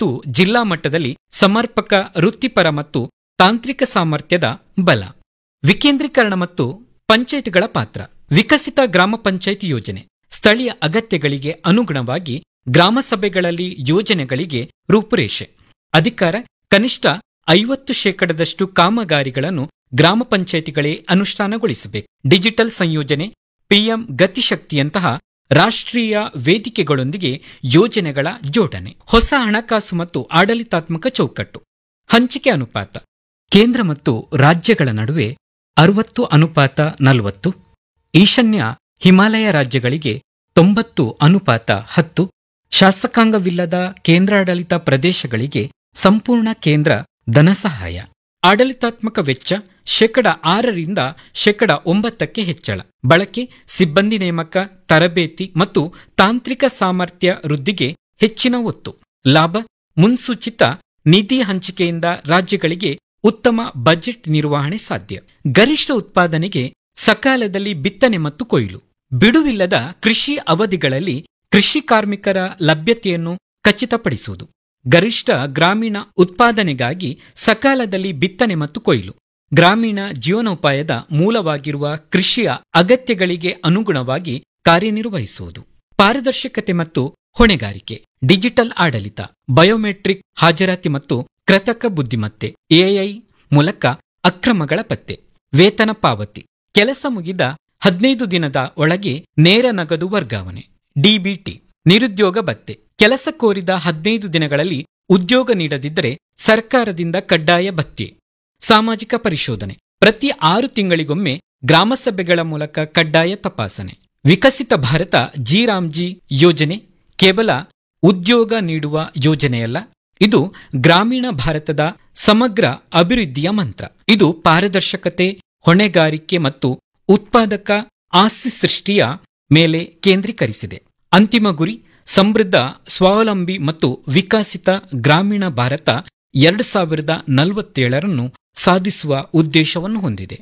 ಮತ್ತು ಜಿಲ್ಲಾ ಮಟ್ಟದಲ್ಲಿ ಸಮರ್ಪಕ ವೃತ್ತಿಪರ ಮತ್ತು ತಾಂತ್ರಿಕ ಸಾಮರ್ಥ್ಯದ ಬಲ ವಿಕೇಂದ್ರೀಕರಣ ಮತ್ತು ಪಂಚಾಯತ್ಗಳ ಪಾತ್ರ ವಿಕಸಿತ ಗ್ರಾಮ ಪಂಚಾಯತ್ ಯೋಜನೆ ಸ್ಥಳೀಯ ಅಗತ್ಯಗಳಿಗೆ ಅನುಗುಣವಾಗಿ ಗ್ರಾಮ ಸಭೆಗಳಲ್ಲಿ ಯೋಜನೆಗಳಿಗೆ ರೂಪುರೇಷೆ ಅಧಿಕಾರ ಕನಿಷ್ಠ ಐವತ್ತು ಶೇಕಡದಷ್ಟು ಕಾಮಗಾರಿಗಳನ್ನು ಗ್ರಾಮ ಪಂಚಾಯಿತಿಗಳೇ ಅನುಷ್ಠಾನಗೊಳಿಸಬೇಕು ಡಿಜಿಟಲ್ ಸಂಯೋಜನೆ ಪಿಎಂ ಗತಿಶಕ್ತಿಯಂತಹ ರಾಷ್ಟ್ರೀಯ ವೇದಿಕೆಗಳೊಂದಿಗೆ ಯೋಜನೆಗಳ ಜೋಡಣೆ ಹೊಸ ಹಣಕಾಸು ಮತ್ತು ಆಡಳಿತಾತ್ಮಕ ಚೌಕಟ್ಟು ಹಂಚಿಕೆ ಅನುಪಾತ ಕೇಂದ್ರ ಮತ್ತು ರಾಜ್ಯಗಳ ನಡುವೆ ಅರವತ್ತು ಅನುಪಾತ ನಲವತ್ತು ಈಶಾನ್ಯ ಹಿಮಾಲಯ ರಾಜ್ಯಗಳಿಗೆ ತೊಂಬತ್ತು ಅನುಪಾತ ಹತ್ತು ಶಾಸಕಾಂಗವಿಲ್ಲದ ಕೇಂದ್ರಾಡಳಿತ ಪ್ರದೇಶಗಳಿಗೆ ಸಂಪೂರ್ಣ ಕೇಂದ್ರ ಧನಸಹಾಯ ಆಡಳಿತಾತ್ಮಕ ವೆಚ್ಚ ಶೇಕಡ ಆರರಿಂದ ಶೇಕಡ ಒಂಬತ್ತಕ್ಕೆ ಹೆಚ್ಚಳ ಬಳಕೆ ಸಿಬ್ಬಂದಿ ನೇಮಕ ತರಬೇತಿ ಮತ್ತು ತಾಂತ್ರಿಕ ಸಾಮರ್ಥ್ಯ ವೃದ್ಧಿಗೆ ಹೆಚ್ಚಿನ ಒತ್ತು ಲಾಭ ಮುನ್ಸೂಚಿತ ನಿಧಿ ಹಂಚಿಕೆಯಿಂದ ರಾಜ್ಯಗಳಿಗೆ ಉತ್ತಮ ಬಜೆಟ್ ನಿರ್ವಹಣೆ ಸಾಧ್ಯ ಗರಿಷ್ಠ ಉತ್ಪಾದನೆಗೆ ಸಕಾಲದಲ್ಲಿ ಬಿತ್ತನೆ ಮತ್ತು ಕೊಯ್ಲು ಬಿಡುವಿಲ್ಲದ ಕೃಷಿ ಅವಧಿಗಳಲ್ಲಿ ಕೃಷಿ ಕಾರ್ಮಿಕರ ಲಭ್ಯತೆಯನ್ನು ಖಚಿತಪಡಿಸುವುದು ಗರಿಷ್ಠ ಗ್ರಾಮೀಣ ಉತ್ಪಾದನೆಗಾಗಿ ಸಕಾಲದಲ್ಲಿ ಬಿತ್ತನೆ ಮತ್ತು ಕೊಯ್ಲು ಗ್ರಾಮೀಣ ಜೀವನೋಪಾಯದ ಮೂಲವಾಗಿರುವ ಕೃಷಿಯ ಅಗತ್ಯಗಳಿಗೆ ಅನುಗುಣವಾಗಿ ಕಾರ್ಯನಿರ್ವಹಿಸುವುದು ಪಾರದರ್ಶಕತೆ ಮತ್ತು ಹೊಣೆಗಾರಿಕೆ ಡಿಜಿಟಲ್ ಆಡಳಿತ ಬಯೋಮೆಟ್ರಿಕ್ ಹಾಜರಾತಿ ಮತ್ತು ಕೃತಕ ಬುದ್ಧಿಮತ್ತೆ ಎಐ ಮೂಲಕ ಅಕ್ರಮಗಳ ಪತ್ತೆ ವೇತನ ಪಾವತಿ ಕೆಲಸ ಮುಗಿದ ಹದಿನೈದು ದಿನದ ಒಳಗೆ ನೇರ ನಗದು ವರ್ಗಾವಣೆ ಡಿಬಿಟಿ ನಿರುದ್ಯೋಗ ಭತ್ಯೆ ಕೆಲಸ ಕೋರಿದ ಹದಿನೈದು ದಿನಗಳಲ್ಲಿ ಉದ್ಯೋಗ ನೀಡದಿದ್ದರೆ ಸರ್ಕಾರದಿಂದ ಕಡ್ಡಾಯ ಭತ್ಯೆ ಸಾಮಾಜಿಕ ಪರಿಶೋಧನೆ ಪ್ರತಿ ಆರು ತಿಂಗಳಿಗೊಮ್ಮೆ ಗ್ರಾಮಸಭೆಗಳ ಮೂಲಕ ಕಡ್ಡಾಯ ತಪಾಸಣೆ ವಿಕಸಿತ ಭಾರತ ಜಿ ರಾಮ್ಜಿ ಯೋಜನೆ ಕೇವಲ ಉದ್ಯೋಗ ನೀಡುವ ಯೋಜನೆಯಲ್ಲ ಇದು ಗ್ರಾಮೀಣ ಭಾರತದ ಸಮಗ್ರ ಅಭಿವೃದ್ಧಿಯ ಮಂತ್ರ ಇದು ಪಾರದರ್ಶಕತೆ ಹೊಣೆಗಾರಿಕೆ ಮತ್ತು ಉತ್ಪಾದಕ ಆಸ್ತಿ ಸೃಷ್ಟಿಯ ಮೇಲೆ ಕೇಂದ್ರೀಕರಿಸಿದೆ ಅಂತಿಮ ಗುರಿ ಸಮೃದ್ಧ ಸ್ವಾವಲಂಬಿ ಮತ್ತು ವಿಕಸಿತ ಗ್ರಾಮೀಣ ಭಾರತ ಎರಡು ಸಾವಿರದ ನಲವತ್ತೇಳರನ್ನು ಸಾಧಿಸುವ ಉದ್ದೇಶವನ್ನು ಹೊಂದಿದೆ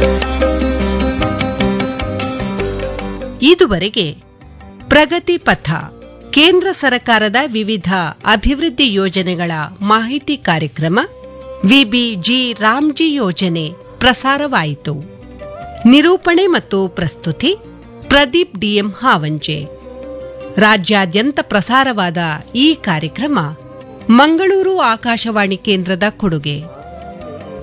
ಇದುವರೆಗೆ ಪ್ರಗತಿ ಪಥ ಕೇಂದ್ರ ಸರ್ಕಾರದ ವಿವಿಧ ಅಭಿವೃದ್ಧಿ ಯೋಜನೆಗಳ ಮಾಹಿತಿ ಕಾರ್ಯಕ್ರಮ ವಿಬಿಜಿ ರಾಮ್ಜಿ ಯೋಜನೆ ಪ್ರಸಾರವಾಯಿತು ನಿರೂಪಣೆ ಮತ್ತು ಪ್ರಸ್ತುತಿ ಪ್ರದೀಪ್ ಡಿಎಂ ಹಾವಂಜೆ ರಾಜ್ಯಾದ್ಯಂತ ಪ್ರಸಾರವಾದ ಈ ಕಾರ್ಯಕ್ರಮ ಮಂಗಳೂರು ಆಕಾಶವಾಣಿ ಕೇಂದ್ರದ ಕೊಡುಗೆ